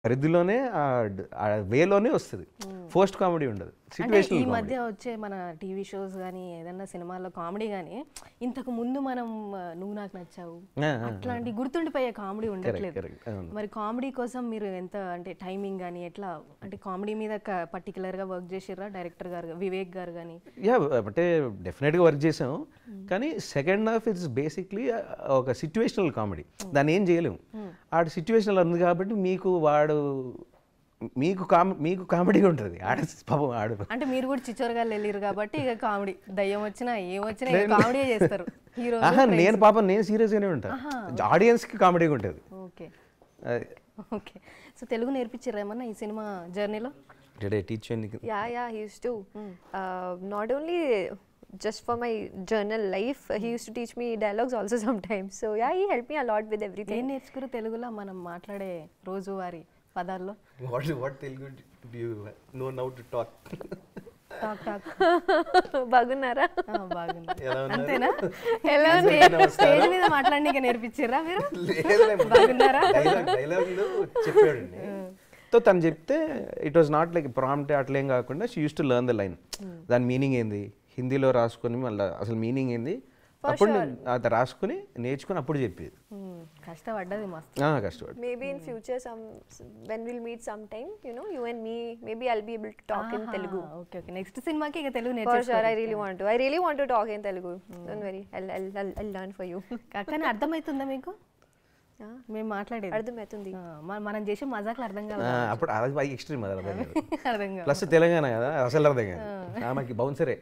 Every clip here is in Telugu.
పరిధిలోనే ఆ వేలోనే వస్తుంది ఫోస్ట్ కామెడీ ఉండదు అంటే సిచ్యువేషన్ ఈ మధ్య వచ్చే మన టీవీ షోస్ కానీ ఏదన్నా సినిమాల్లో కామెడీ కానీ ఇంతకు ముందు మనం ఆ, నువ్వు నాకు నచ్చావు అట్లాంటి గుర్తుండిపోయే కామెడీ ఉండట్లేదు correct. అవును. మరి కామెడీ కోసం మీరు ఎంత అంటే టైమింగ్ కానీ ఎట్లా అంటే కామెడీ మీద పర్టికులర్ గా వర్క్ చేసిర్రా డైరెక్టర్ గారు వివేక్ గారు కానీ యా అంటే డెఫినెట్గా వర్క్ చేసాం కానీ సెకండ్ హాఫ్ ఇట్స్ బేసిక్లీ ఒక సిచ్యువేషనల్ కామెడీ దాన్ని ఏం చేయలేము ఆడ సిచ్యువేషనల్ ఉంది కాబట్టి మీకు వాడు మీకు కామె మీకు కామెడీ ఉంటుంది ఆడ పాపం ఆడు అంటే మీరు కూడా చిచ్చోరగా వెళ్ళిరు కాబట్టి ఇక కామెడీ దయ్యం వచ్చినా ఏం వచ్చినా కామెడీ చేస్తారు హీరో ఆహా నేను పాపం నేను సీరియస్గానే ఉంటాను ఆడియన్స్కి కామెడీగా ఉంటుంది ఓకే అది ఓకే సో తెలుగు నేర్పించారా ఏమన్నా ఈ సినిమా జర్నీలో Did I teach you anything? Yeah, yeah, he used to. Uh, not only just for my journal life, he used to teach me dialogues also sometimes. So yeah, he helped me a lot with ఏం everything. నేర్చుకురు తెలుగులో మనం మాట్లాడే రోజువారీ పదాల్లో What what Telugu do you know now to talk? Talk talk బాగున్నారా ఆ, బాగుంది ఎలా ఉన్నారు? అంతేనా ఎలా స్టేజ్ మీద మాట్లాడడానికి నేర్పించారా మీరు లేదులే, బాగున్నారా? డైలాగ్ డైలాగులు చెప్పాడండి సో తను చెప్తే it was not like prompt అట్లేం కాకుండా she used to learn the line దాని మీనింగ్ ఏంది హిందీలో రాసుకొని మళ్ళీ అసలు మీనింగ్ ఏంది అప్పుడు నేను అది రాసుకుని నేర్చుకుని అప్పుడు చెప్పేది మ్మ్. కష్టపడ్డది మస్తు ఆ, కష్టపడి Maybe in future, some when we'll meet sometime, you know, you and me, maybe I'll be able to talk in Telugu. Okay okay next సినిమాకి ఇక Telugu For నేర్చేసుకో sure, I really want to. I really want to talk in Telugu. Don't worry, I'll, I'll, I'll, I'll learn for you. కానీ అర్థమవుతుందా మీకు Yeah. మేము మాట్లాడేది అర్థమవుతుంది ఆ, మన- మనం చేసే మజాకులు అర్థం కాదు ఆ, అప్పుడు అది బాగా ఎక్స్ట్రీమ్ అది అర్థం కాదు అర్థం కాదు ప్లస్ తెలంగాణ కదా అసలు అర్థం కాదు ఆమెకి బౌన్సరే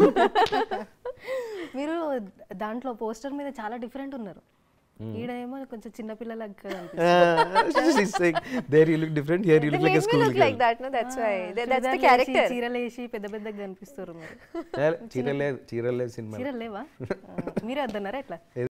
మీరు దాంట్లో పోస్టర్ మీద చాలా డిఫరెంట్ ఉన్నారు ఈడేమో కొంచెం చిన్నపిల్లలకు there you look different here you They look like made me school look like that, no? That's why. That, that's the character. చీరలు వేసి పెద్ద పెద్దగా కనిపిస్తారు మీరు చీర లేదు చీర లేదు సినిమా చీరలు లేవా ఆ, మీరే వద్దన్నారా ఎట్లా